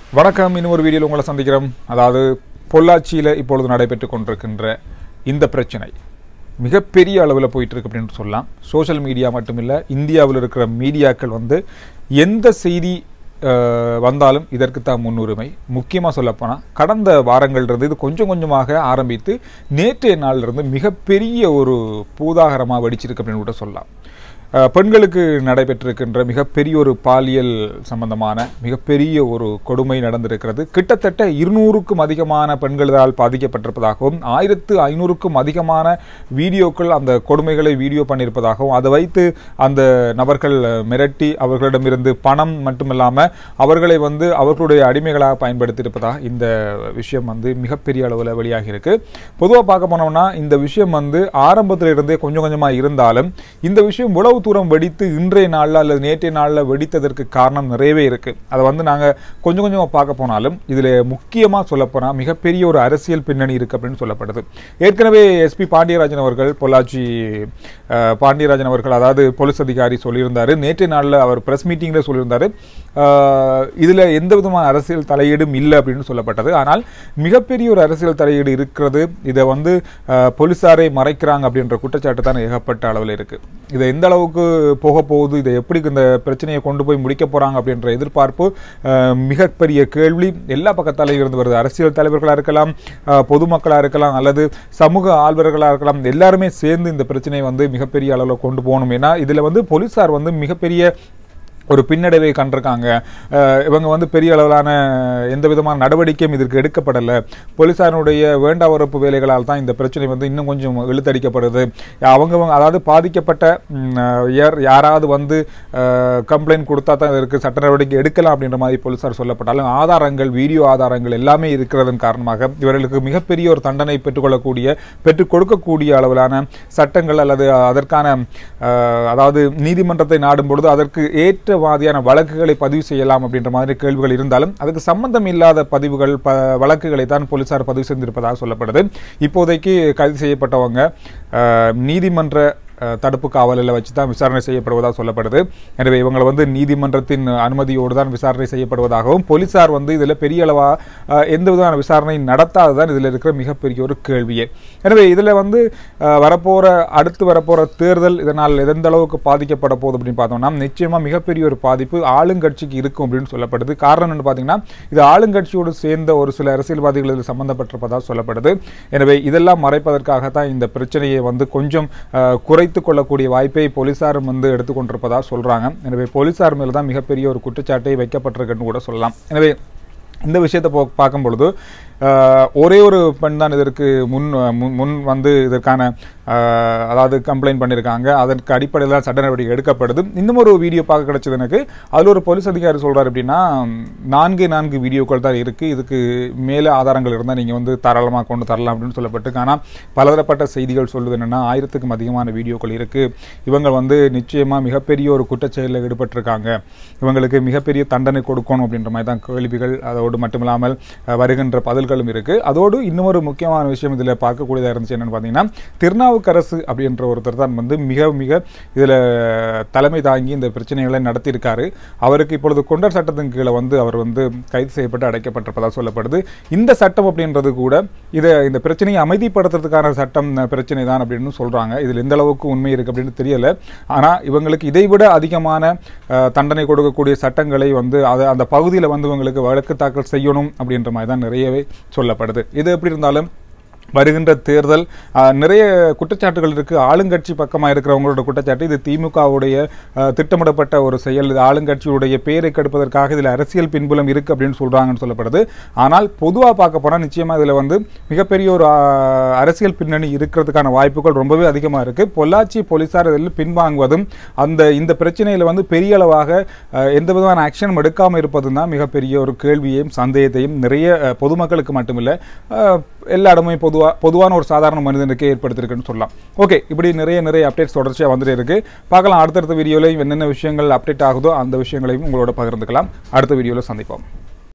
வணக்கம் இன்னும் ஒரு வீடியோவில் உங்களை சந்திக்கிறோம் அதாவது பொள்ளாச்சியில் இப்பொழுது நடைபெற்று கொண்டிருக்கின்ற இந்த பிரச்சனை மிகப்பெரிய அளவில் போயிட்டு இருக்கு அப்படின்னு சொல்லலாம் சோஷியல் மீடியா மட்டுமில்லை இந்தியாவில் இருக்கிற மீடியாக்கள் வந்து எந்த செய்தி அஹ், வந்தாலும் இதற்கு தான் முன்னுரிமை முக்கியமாக சொல்லப்போனால் கடந்த வாரங்கள்லேருந்து இது கொஞ்சம் கொஞ்சமாக ஆரம்பித்து நேற்றைய நாளிலிருந்து மிகப்பெரிய ஒரு பூதாகரமாக வெடிச்சிருக்கு அப்படின்னு கூட சொல்லலாம் அஹ், பெண்களுக்கு நடைபெற்றிருக்கின்ற மிகப்பெரிய ஒரு பாலியல் சம்பந்தமான மிகப்பெரிய ஒரு கொடுமை நடந்திருக்கிறது கிட்டத்தட்ட இருநூறுக்கும் அதிகமான பெண்களால் பாதிக்கப்பட்டிருப்பதாகவும் ஆயிரத்து ஐநூறுக்கும் அதிகமான வீடியோக்கள் அந்த கொடுமைகளை வீடியோ பண்ணியிருப்பதாகவும் அதை வைத்து அந்த நபர்கள் மிரட்டி அவர்களிடமிருந்து பணம் மட்டுமில்லாமல் அவர்களை வந்து அவர்களுடைய அடிமைகளாக பயன்படுத்தியிருப்பதாக இந்த விஷயம் வந்து மிகப்பெரிய அளவில் வெளியாகி இருக்கு பொதுவாக பார்க்க போனோம்னா இந்த விஷயம் வந்து ஆரம்பத்தில் இருந்தே கொஞ்சம் கொஞ்சமாக இருந்தாலும் இந்த விஷயம் இவ்வளவு தூரம் வெடித்து இன்றைய நாளில் அல்லது நேற்றைய நாளில் வெடித்ததற்கு காரணம் நிறையவே இருக்கு அதை வந்து நாங்கள் கொஞ்சம் கொஞ்சமாக பார்க்க போனாலும் இதில் முக்கியமாக சொல்லப்போனால் மிகப்பெரிய ஒரு அரசியல் பின்னணி இருக்கு அப்படின்னு சொல்லப்படுது ஏற்கனவே எஸ்பி பாண்டியராஜன் அவர்கள் பொள்ளாச்சி அஹ், பாண்டியராஜன் அவர்கள் அதாவது போலீஸ் அதிகாரி சொல்லியிருந்தாரு நேற்றைய நாளில் அவர் பிரஸ் மீட்டிங்கில் சொல்லியிருந்தாரு அஹ், இதுல எந்த விதமான அரசியல் தலையீடும் இல்லை அப்படின்னு சொல்லப்பட்டது ஆனால் மிகப்பெரிய ஒரு அரசியல் தலையீடு இருக்கிறது இதை வந்து அஹ், போலீசாரை மறைக்கிறாங்க அப்படின்ற குற்றச்சாட்டு தான் ஏகப்பட்ட அளவில் இருக்கு இதை எந்த அளவுக்கு போக போகுது இதை எப்படி இந்த பிரச்சனையை கொண்டு போய் முடிக்க போறாங்க அப்படின்ற எதிர்பார்ப்பு அஹ், மிகப்பெரிய கேள்வி எல்லா பக்கத்தாலையும் இருந்து வருது அரசியல் தலைவர்களா இருக்கலாம் அஹ், பொதுமக்களா இருக்கலாம் அல்லது சமூக ஆள்வர்களா இருக்கலாம் எல்லாருமே சேர்ந்து இந்த பிரச்சனையை வந்து மிகப்பெரிய அளவில் கொண்டு போகணும் ஏன்னா இதுல வந்து போலீசார் வந்து மிகப்பெரிய ஒரு பின்னடைவை கண்டிருக்காங்க அஹ் இவங்க வந்து பெரிய அளவிலான எந்த விதமான நடவடிக்கையும் இதற்கு எடுக்கப்படலை போலீசாருடைய வேண்டாவரப்பு வேலைகளால் தான் இந்த பிரச்சனை வந்து இன்னும் கொஞ்சம் இழுத்தடிக்கப்படுது அவங்க அதாவது பாதிக்கப்பட்ட ம், அஹ், யார் யாராவது வந்து கம்ப்ளைண்ட் கொடுத்தா தான் இதற்கு சட்ட நடவடிக்கை எடுக்கலாம் அப்படின்ற மாதிரி போலீசார் சொல்லப்பட்டாலும் ஆதாரங்கள் வீடியோ ஆதாரங்கள் எல்லாமே இருக்கிறதன் காரணமாக இவர்களுக்கு மிகப்பெரிய ஒரு தண்டனை பெற்றுக்கொள்ளக்கூடிய பெற்றுக் கொடுக்கக்கூடிய அளவிலான சட்டங்கள் அல்லது அதற்கான அஹ், அதாவது நீதிமன்றத்தை நாடும் பொழுது அதற்கு ஏற்றவாதியான வழக்குகளை பதிவு செய்யலாம் அப்படின்ற மாதிரி கேள்விகள் இருந்தாலும் அதுக்கு சம்பந்தம் இல்லாத பதிவுகள் ப வழக்குகளை தான் போலீசார் பதிவு செய்திருப்பதாக சொல்லப்படுது இப்போதைக்கு கைது செய்யப்பட்டவங்க அஹ், நீதிமன்ற அஹ், தடுப்பு காவலில் வச்சு தான் விசாரணை செய்யப்படுவதாக சொல்லப்படுது எனவே இவங்களை வந்து நீதிமன்றத்தின் அனுமதியோடு தான் விசாரணை செய்யப்படுவதாகவும் போலீசார் வந்து இதில் பெரிய அளவாக எந்த விதமான விசாரணை நடத்தாததான் இதில் இருக்கிற மிகப்பெரிய ஒரு கேள்வியே எனவே இதில் வந்து அஹ், வரப்போற அடுத்து வரப்போற தேர்தல் இதனால் எந்த அளவுக்கு பாதிக்கப்பட போகுது அப்படின்னு பார்த்தோம்னா நிச்சயமா மிகப்பெரிய ஒரு பாதிப்பு ஆளுங்கட்சிக்கு இருக்கும் அப்படின்னு சொல்லப்படுது காரணம் என்ன பார்த்தீங்கன்னா இது ஆளுங்கட்சியோடு சேர்ந்த ஒரு சில அரசியல்வாதிகள் இதில் சம்பந்தப்பட்டிருப்பதாக சொல்லப்படுது எனவே இதெல்லாம் மறைப்பதற்காகத்தான் இந்த பிரச்சனையை வந்து கொஞ்சம் அஹ், குறைத்து கொள்ளக்கூடிய வாய்ப்பை போலீசாரும் வந்து எடுத்துக்கொண்டிருப்பதாக சொல்றாங்க எனவே போலீசார் மேல தான் மிகப்பெரிய ஒரு குற்றச்சாட்டை வைக்கப்பட்டிருக்குன்னு கூட சொல்லலாம் எனவே இந்த விஷயத்தை போ பார்க்கும் பொழுது ஆஹ், ஒரே ஒரு பெண் தான் இதற்கு முன் முன்- முன் வந்து இதற்கான ஆஹ், அதாவது கம்ப்ளைண்ட் பண்ணியிருக்காங்க அதற்கு அடிப்படையில் தான் சட்ட நடவடிக்கை எடுக்கப்படுது இன்னும் ஒரு வீடியோ பார்க்க கிடைச்சது எனக்கு அதில் ஒரு போலீஸ் அதிகாரி சொல்றாரு அப்படின்னா நான்கு நான்கு வீடியோக்கள் தான் இருக்கு இதுக்கு மேலே ஆதாரங்கள் இருந்தால் நீங்கள் வந்து தாராளமாக கொண்டு தரலாம் அப்படின்னு சொல்லப்பட்டு ஆனால் பலதரப்பட்ட செய்திகள் சொல்லுது என்னன்னா ஆயிரத்துக்கும் அதிகமான வீடியோக்கள் இருக்கு இவங்க வந்து நிச்சயமாக மிகப்பெரிய ஒரு குற்றச்செயலில் ஈடுபட்டிருக்காங்க இவங்களுக்கு மிகப்பெரிய தண்டனை கொடுக்கணும் அப்படின்ற மாதிரி தான் கேள்விகள் அதோடு மட்டுமில்லாமல் அஹ், வருகின்ற பதில்களும் இருக்கு அதோடு இன்னொரு முக்கியமான விஷயம் இதில் பார்க்கக்கூடியதாக இருந்துச்சு என்னன்னு பார்த்தீங்கன்னா திருநாவுக்கரசு அப்படின்ற ஒருத்தர் தான் வந்து மிக மிக இதில் தலைமை தாங்கி இந்த பிரச்சனைகளை நடத்தியிருக்காரு அவருக்கு இப்பொழுது கொண்டர் சட்டத்தின் கீழே வந்து அவர் வந்து கைது செய்யப்பட்டு அடைக்கப்பட்டிருப்பதாக சொல்லப்படுது இந்த சட்டம் அப்படின்றது கூட இதை இந்த பிரச்சனையை அமைதிப்படுத்துறதுக்கான சட்டம் அஹ், பிரச்சனை தான் அப்படின்னு சொல்றாங்க இதில் எந்த அளவுக்கு உண்மை இருக்கு அப்படின்னு தெரியல ஆனா இவங்களுக்கு இதைவிட அதிகமான அஹ், தண்டனை கொடுக்கக்கூடிய சட்டங்களை வந்து அது அந்த பகுதியில் வந்து இவங்களுக்கு வழக்கு தாக்கல் செய்யணும் அப்படின்ற மாதிரி தான் நிறையவே சொல்லப்படுது இது எப்படி இருந்தாலும் வருகின்ற தேர்தல் ஆஹ், நிறைய குற்றச்சாட்டுகள் இருக்கு ஆளுங்கட்சி பக்கமாக இருக்கிறவங்களோட குற்றச்சாட்டு இது திமுகவுடைய ஆஹ், திட்டமிடப்பட்ட ஒரு செயல் இது ஆளுங்கட்சியுடைய பேரை கெடுப்பதற்காக இதில் அரசியல் பின்புலம் இருக்கு அப்படின்னு சொல்றாங்கன்னு சொல்லப்படுது ஆனால் பொதுவாக பார்க்க போனால் நிச்சயமா இதில் வந்து மிகப்பெரிய ஒரு ஆஹ், அரசியல் பின்னணி இருக்கிறதுக்கான வாய்ப்புகள் ரொம்பவே அதிகமாக இருக்கு பொள்ளாச்சி போலீசார் இதில் பின்வாங்குவதும் அந்த இந்த பிரச்சனையில் வந்து பெரிய அளவாக ஆஹ், எந்த விதமான ஆக்ஷனும் எடுக்காமல் இருப்பதும் தான் மிகப்பெரிய ஒரு கேள்வியையும் சந்தேகத்தையும் நிறைய ஆஹ், பொதுமக்களுக்கு மட்டுமில்லை ஆஹ், எல்லா இடமுமே பொதுவாக பொதுவான ஒரு சாதாரண மனிதனுக்கே ஏற்படுத்தியிருக்குன்னு சொல்லலாம் ஓகே இப்படி நிறைய நிறைய அப்டேட்ஸ் தொடர்ச்சியாக வந்துட்டே இருக்கு பார்க்கலாம் அடுத்தடுத்த வீடியோவில் என்னென்ன விஷயங்கள் அப்டேட் ஆகுதோ அந்த விஷயங்களையும் உங்களோட பகிர்ந்துக்கலாம் அடுத்த வீடியோவில் சந்திப்போம்